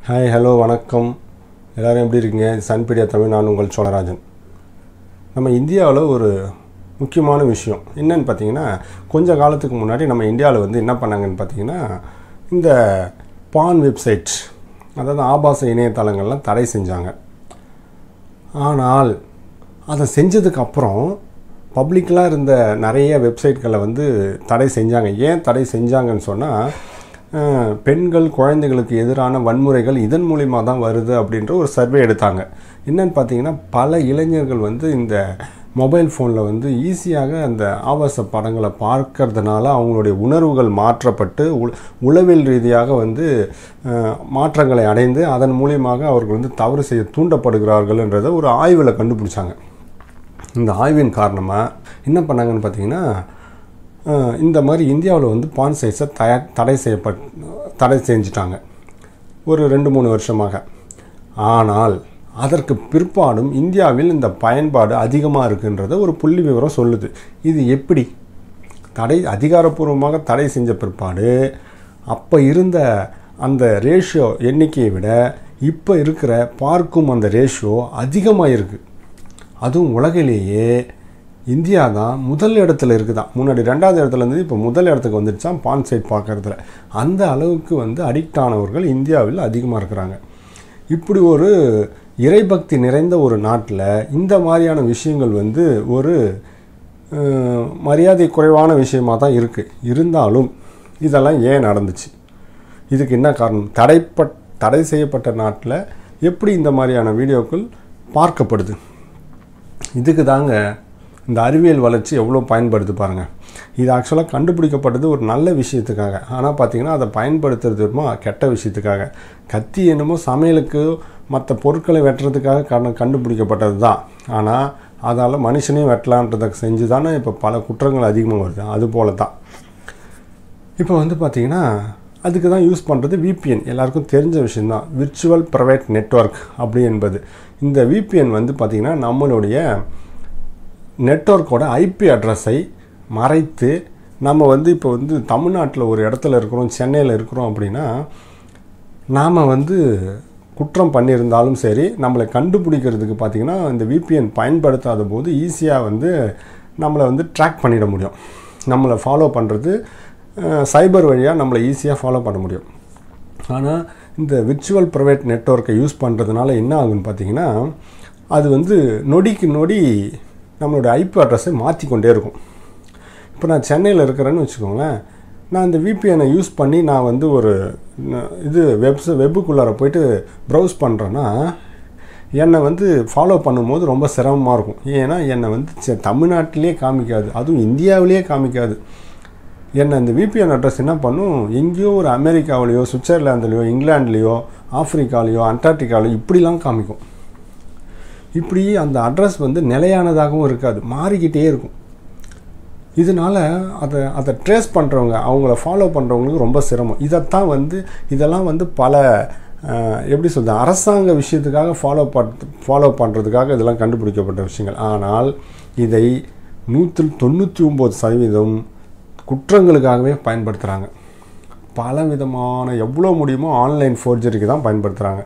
hi hello வணக்கம் எல்லோரும் எப்படி இருக்கீங்க சன்பீடியா தமிழ் நான் உங்கள் சோழராஜன் நம்ம இந்தியாவில் ஒரு முக்கியமான விஷயம் என்னன்னு பார்த்தீங்கன்னா கொஞ்ச காலத்துக்கு முன்னாடி நம்ம இந்தியாவில் வந்து என்ன பண்ணாங்கன்னு பார்த்தீங்கன்னா இந்த பான் வெப்சைட் அதாவது ஆபாச இணையதளங்கள்லாம் தடை செஞ்சாங்க ஆனால் அதை செஞ்சதுக்கு அப்புறம் பப்ளிக்கலாக இருந்த நிறைய வெப்சைட்களை வந்து தடை செஞ்சாங்க ஏன் தடை செஞ்சாங்கன்னு சொன்னால் அஹ், பெண்கள் குழந்தைகளுக்கு எதிரான வன்முறைகள் இதன் மூலிமா தான் வருது அப்படின்ற ஒரு சர்வே எடுத்தாங்க என்னன்னு பார்த்தீங்கன்னா பல இளைஞர்கள் வந்து இந்த மொபைல் ஃபோனில் வந்து ஈஸியாக அந்த ஆபாச படங்களை பார்க்கறதுனால அவங்களுடைய உணர்வுகள் மாற்றப்பட்டு உள- உளவியல் ரீதியாக வந்து அஹ், மாற்றங்களை அடைந்து அதன் மூலியமாக அவர்கள் வந்து தவறு செய்ய தூண்டப்படுகிறார்கள்ன்றதை ஒரு ஆய்வில் கண்டுபிடிச்சாங்க இந்த ஆய்வின் காரணமாக என்ன பண்ணாங்கன்னு பார்த்தீங்கன்னா அஹ், இந்த மாதிரி இந்தியாவில் வந்து பான் சைஸை தய தடை செய்யப்பட் தடை செஞ்சுட்டாங்க ஒரு ரெண்டு மூணு வருஷமாக ஆனால் அதற்கு பிற்பாடும் இந்தியாவில் இந்த பயன்பாடு அதிகமாக இருக்குன்றத ஒரு புள்ளி விவரம் சொல்லுது இது எப்படி தடை அதிகாரப்பூர்வமாக தடை செஞ்ச பிற்பாடு அப்போ இருந்த அந்த ரேஷியோ எண்ணிக்கையை விட இப்போ இருக்கிற பார்க்கும் அந்த ரேஷியோ அதிகமாக இருக்குது அதுவும் உலகிலேயே இந்தியா தான் முதல் இடத்துல இருக்குதான் முன்னாடி ரெண்டாவது இடத்துல இருந்து இப்போ முதல் இடத்துக்கு வந்துடுச்சான் பான் சைட் பார்க்கறதுல அந்த அளவுக்கு வந்து அடிக்ட் ஆனவர்கள் இந்தியாவில் அதிகமாக இருக்கிறாங்க இப்படி ஒரு இறைபக்தி நிறைந்த ஒரு நாட்டில் இந்த மாதிரியான விஷயங்கள் வந்து ஒரு அஹ், மரியாதை குறைவான விஷயமா தான் இருக்குது இருந்தாலும் இதெல்லாம் ஏன் நடந்துச்சு இதுக்கு என்ன காரணம் தடைப்பட் தடை செய்யப்பட்ட நாட்டில் எப்படி இந்த மாதிரியான வீடியோக்கள் பார்க்கப்படுது இதுக்கு தாங்க இந்த அறிவியல் வளர்ச்சி எவ்வளோ பயன்படுது பாருங்கள் இது ஆக்சுவலாக கண்டுபிடிக்கப்பட்டது ஒரு நல்ல விஷயத்துக்காக ஆனால் பார்த்தீங்கன்னா அதை பயன்படுத்துறது என்னமோ கெட்ட விஷயத்துக்காக கத்தி என்னமோ சமையலுக்கு மற்ற பொருட்களை வெட்டுறதுக்காக கண்டு கண்டுபிடிக்கப்பட்டது தான் ஆனால் அதால் மனுஷனையும் வெட்டலான்றதை செஞ்சு தானே இப்போ பல குற்றங்கள் அதிகமாக வருது அது போல தான் இப்போ வந்து பார்த்தீங்கன்னா அதுக்கு தான் யூஸ் பண்ணுறது விபிஎன் எல்லாருக்கும் தெரிஞ்ச விஷயந்தான் விர்ச்சுவல் ப்ரைவேட் நெட்வொர்க் அப்படி என்பது இந்த விபிஎன் வந்து பார்த்திங்கன்னா நம்மளுடைய நெட்வொர்க்கோட ஐபி அட்ரஸை மறைத்து நம்ம வந்து இப்போ வந்து தமிழ்நாட்டில் ஒரு இடத்துல இருக்கிறோம் சென்னையில் இருக்கிறோம் அப்படின்னா நாம் வந்து குற்றம் பண்ணியிருந்தாலும் சரி நம்மளை கண்டுபிடிக்கிறதுக்கு பார்த்திங்கன்னா இந்த விபிஎன் பயன்படுத்தாத போது ஈஸியாக வந்து நம்மளை வந்து ட்ராக் பண்ணிட முடியும் நம்மளை ஃபாலோ பண்ணுறது சைபர் வழியாக நம்மளை ஈஸியாக ஃபாலோ பண்ண முடியும் ஆனால் இந்த விர்ச்சுவல் ப்ரைவேட் நெட்வொர்க்கை யூஸ் பண்ணுறதுனால என்ன ஆகுன்னு பார்த்தீங்கன்னா அது வந்து நொடிக்கு நொடி நம்மளோட ஐபி அட்ரஸை மாற்றிக்கொண்டே இருக்கும் இப்போ நான் சென்னையில் இருக்கிறேன்னு வச்சுக்கோங்களேன் நான் இந்த விபிஎனை யூஸ் பண்ணி நான் வந்து ஒரு ந- இது வெப்ஸ் வெப்புக்குள்ளார போயிட்டு ப்ரௌஸ் பண்ணுறேன்னா என்னை வந்து ஃபாலோ பண்ணும்போது ரொம்ப சிரமமாக இருக்கும் ஏன்னா என்னை வந்து செ- தமிழ்நாட்டிலே காமிக்காது அதுவும் இந்தியாவிலேயே காமிக்காது என்ன இந்த விபிஎன் அட்ரஸ் என்ன பண்ணும் எங்கேயோ ஒரு அமெரிக்காவிலையோ சுவிட்சர்லாந்துலேயோ இங்கிலாந்துலேயோ ஆப்பிரிக்காலேயோ அண்டார்டிகாலையோ இப்படிலாம் காமிக்கும் இப்படி அந்த அட்ரஸ் வந்து நிலையானதாகவும் இருக்காது மாறிக்கிட்டே இருக்கும் இதனால் அதை அதை ட்ரேஸ் பண்ணுறவங்க அவங்கள ஃபாலோ பண்ணுறவங்களுக்கு ரொம்ப சிரமம் இதைத்தான் வந்து இதெல்லாம் வந்து பல அஹ், எப்படி சொல்றது அரசாங்க விஷயத்துக்காக ஃபாலோ பண் ஃபாலோ பண்ணுறதுக்காக இதெல்லாம் கண்டுபிடிக்கப்பட்ட விஷயங்கள் ஆனால் இதை நூற்றில் தொண்ணூற்றி ஒம்பது சதவீதம் குற்றங்களுக்காகவே பயன்படுத்துகிறாங்க பல விதமான எவ்வளோ முடியுமோ ஆன்லைன் ஃபோர்ஜரிக்கு தான் பயன்படுத்துகிறாங்க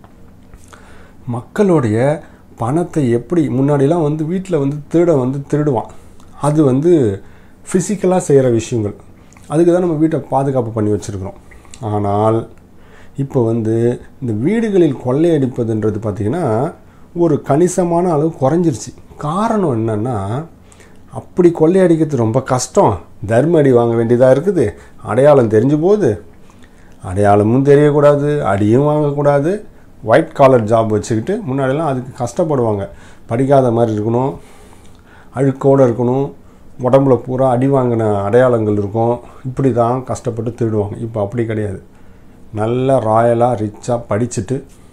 மக்களுடைய பணத்தை எப்படி முன்னாடிலாம் வந்து வீட்டில் வந்து திருட வந்து திருடுவான் அது வந்து ஃபிசிக்கலாக செய்கிற விஷயங்கள் அதுக்கு தான் நம்ம வீட்டை பாதுகாப்பு பண்ணி வச்சுருக்கிறோம் ஆனால் இப்போ வந்து இந்த வீடுகளில் கொள்ளையடிப்பதுன்றது பார்த்திங்கன்னா ஒரு கணிசமான அளவு குறைஞ்சிருச்சு காரணம் என்னென்னா அப்படி கொள்ளையடிக்கிறது ரொம்ப கஷ்டம் தர்ம அடி வாங்க வேண்டியதாக இருக்குது அடையாளம் தெரிஞ்சு போகுது அடையாளமும் தெரியக்கூடாது அடியும் வாங்கக்கூடாது ஒயிட் காலர் ஜாப் வச்சுக்கிட்டு முன்னாடிலாம் அதுக்கு கஷ்டப்படுவாங்க படிக்காத மாதிரி இருக்கணும் அழுக்கோடு இருக்கணும் உடம்புல பூரா அடி வாங்கின அடையாளங்கள் இருக்கும் இப்படி தான் கஷ்டப்பட்டு திருடுவாங்க இப்போ அப்படி கிடையாது நல்ல ராயலாக ரிச்சாக படிச்சுட்டு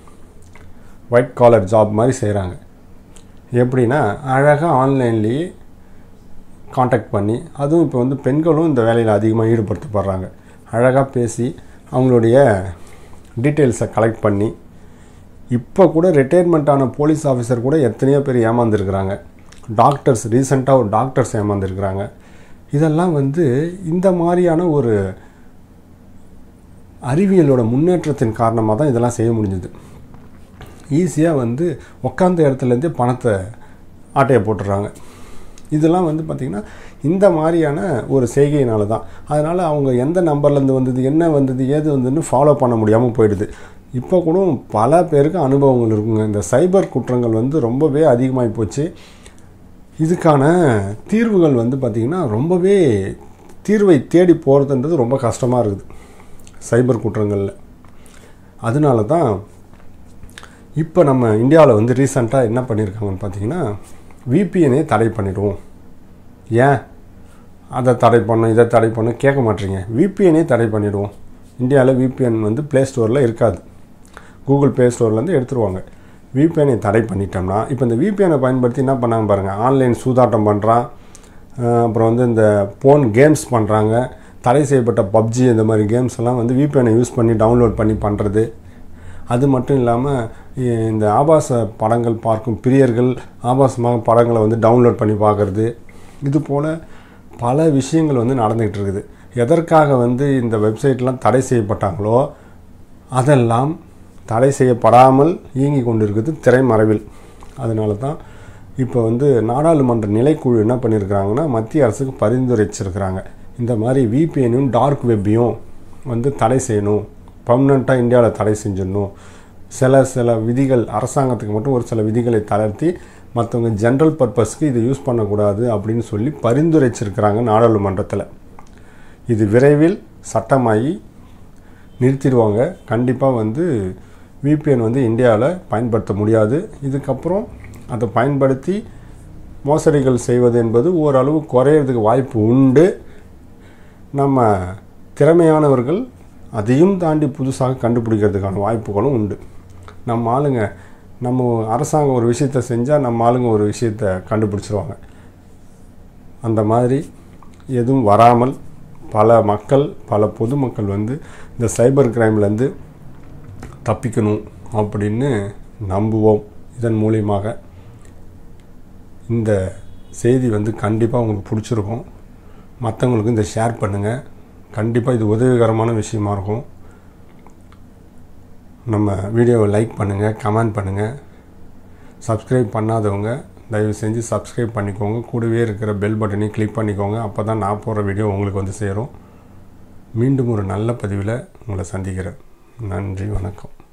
ஒயிட் காலர் ஜாப் மாதிரி செய்கிறாங்க எப்படின்னா அழகாக ஆன்லைன்லேயே காண்டாக்ட் பண்ணி அதுவும் இப்போ வந்து பெண்களும் இந்த வேலையில் அதிகமாக ஈடுபடுத்தப்படுறாங்க அழகாக பேசி அவங்களுடைய டீட்டெயில்ஸை கலெக்ட் பண்ணி இப்போ கூட ரிட்டையர்மெண்ட் ஆன போலீஸ் ஆஃபீஸர் கூட எத்தனையோ பேர் ஏமாந்துருக்குறாங்க டாக்டர்ஸ் ரீசெண்டாக ஒரு டாக்டர்ஸ் ஏமாந்துருக்குறாங்க இதெல்லாம் வந்து இந்த மாதிரியான ஒரு அறிவியலோட முன்னேற்றத்தின் காரணமாக தான் இதெல்லாம் செய்ய முடிஞ்சது ஈஸியாக வந்து உக்காந்த இடத்துலேருந்தே பணத்தை ஆட்டையை போட்டுடுறாங்க இதெல்லாம் வந்து பார்த்திங்கன்னா இந்த மாதிரியான ஒரு செய்கையினால தான் அதனால் அவங்க எந்த நம்பர்லேருந்து வந்தது என்ன வந்தது ஏது வந்ததுன்னு ஃபாலோ பண்ண முடியாமல் போயிடுது இப்போ கூட பல பேருக்கு அனுபவங்கள் இருக்குங்க இந்த சைபர் குற்றங்கள் வந்து ரொம்பவே அதிகமாகி போச்சு இதுக்கான தீர்வுகள் வந்து பார்த்திங்கன்னா ரொம்பவே தீர்வை தேடி போகிறதுன்றது ரொம்ப கஷ்டமாக இருக்குது சைபர் குற்றங்களில் அதனால தான் இப்போ நம்ம இந்தியாவில் வந்து ரீசண்டாக என்ன பண்ணியிருக்காங்கன்னு பார்த்தீங்கன்னா விபிஎனே தடை பண்ணிடுவோம் ஏன் அதை தடை பண்ணோம் இதை தடை பண்ணோம் கேட்க மாட்டீங்க விபிஎனே தடை பண்ணிடுவோம் இந்தியாவில் விபிஎன் வந்து ப்ளே ஸ்டோரில் இருக்காது கூகுள் ப்ளே ஸ்டோர்லேருந்து எடுத்துருவாங்க விபிஎனை தடை பண்ணிட்டோம்னா இப்போ இந்த விபிஎனை பயன்படுத்தி என்ன பண்ணாங்க பாருங்கள் ஆன்லைன் சூதாட்டம் பண்ணுறான் அப்புறம் வந்து இந்த ஃபோன் கேம்ஸ் பண்ணுறாங்க தடை செய்யப்பட்ட பப்ஜி இந்த மாதிரி கேம்ஸ் எல்லாம் வந்து விபிஎனை யூஸ் பண்ணி டவுன்லோட் பண்ணி பண்ணுறது அது மட்டும் இல்லாமல் இந்த ஆபாச படங்கள் பார்க்கும் பிரியர்கள் ஆபாசமாக படங்களை வந்து டவுன்லோட் பண்ணி பார்க்குறது இது போல் பல விஷயங்கள் வந்து நடந்துக்கிட்டு இருக்குது எதற்காக வந்து இந்த வெப்சைட்லாம் தடை செய்யப்பட்டாங்களோ அதெல்லாம் தடை செய்யப்படாமல் இயங்கி கொண்டு இருக்குது திரைமறைவில் அதனால தான் இப்போ வந்து நாடாளுமன்ற நிலைக்குழு என்ன பண்ணியிருக்கிறாங்கன்னா மத்திய அரசுக்கு பரிந்துரைச்சிருக்கிறாங்க இந்த மாதிரி விபிஎனையும் டார்க் வெப்பையும் வந்து தடை செய்யணும் பர்மனெண்ட்டாக இந்தியாவில் தடை செஞ்சிடணும் சில சில விதிகள் அரசாங்கத்துக்கு மட்டும் ஒரு சில விதிகளை தளர்த்தி மற்றவங்க ஜென்ரல் பர்பஸ்க்கு இதை யூஸ் பண்ணக்கூடாது அப்படின்னு சொல்லி பரிந்துரைச்சிருக்கிறாங்க நாடாளுமன்றத்தில் இது விரைவில் சட்டமாகி நிறுத்திடுவாங்க கண்டிப்பாக வந்து விபிஎன் வந்து இந்தியாவில் பயன்படுத்த முடியாது இதுக்கப்புறம் அதை பயன்படுத்தி மோசடிகள் செய்வது என்பது ஓரளவு குறையிறதுக்கு வாய்ப்பு உண்டு நம்ம திறமையானவர்கள் அதையும் தாண்டி புதுசாக கண்டுபிடிக்கிறதுக்கான வாய்ப்புகளும் உண்டு நம்ம ஆளுங்க நம்ம அரசாங்கம் ஒரு விஷயத்த செஞ்சால் நம்ம ஆளுங்க ஒரு விஷயத்த கண்டுபிடிச்சிருவாங்க அந்த மாதிரி எதுவும் வராமல் பல மக்கள் பல பொதுமக்கள் வந்து இந்த சைபர் கிரைம்லேருந்து தப்பிக்கணும் அப்படின்னு நம்புவோம் இதன் மூலியமாக இந்த செய்தி வந்து கண்டிப்பாக உங்களுக்கு பிடிச்சிருக்கும் மற்றவங்களுக்கு இந்த ஷேர் பண்ணுங்கள் கண்டிப்பாக இது உதவிகரமான விஷயமா இருக்கும் நம்ம வீடியோவை லைக் பண்ணுங்கள் கமெண்ட் பண்ணுங்கள் சப்ஸ்கிரைப் பண்ணாதவங்க தயவு செஞ்சு சப்ஸ்கிரைப் பண்ணிக்கோங்க கூடவே இருக்கிற பெல் பட்டனையும் கிளிக் பண்ணிக்கோங்க அப்போ தான் நான் போடுற வீடியோ உங்களுக்கு வந்து சேரும் மீண்டும் ஒரு நல்ல பதிவில் உங்களை சந்திக்கிறேன் நன்றி வணக்கம்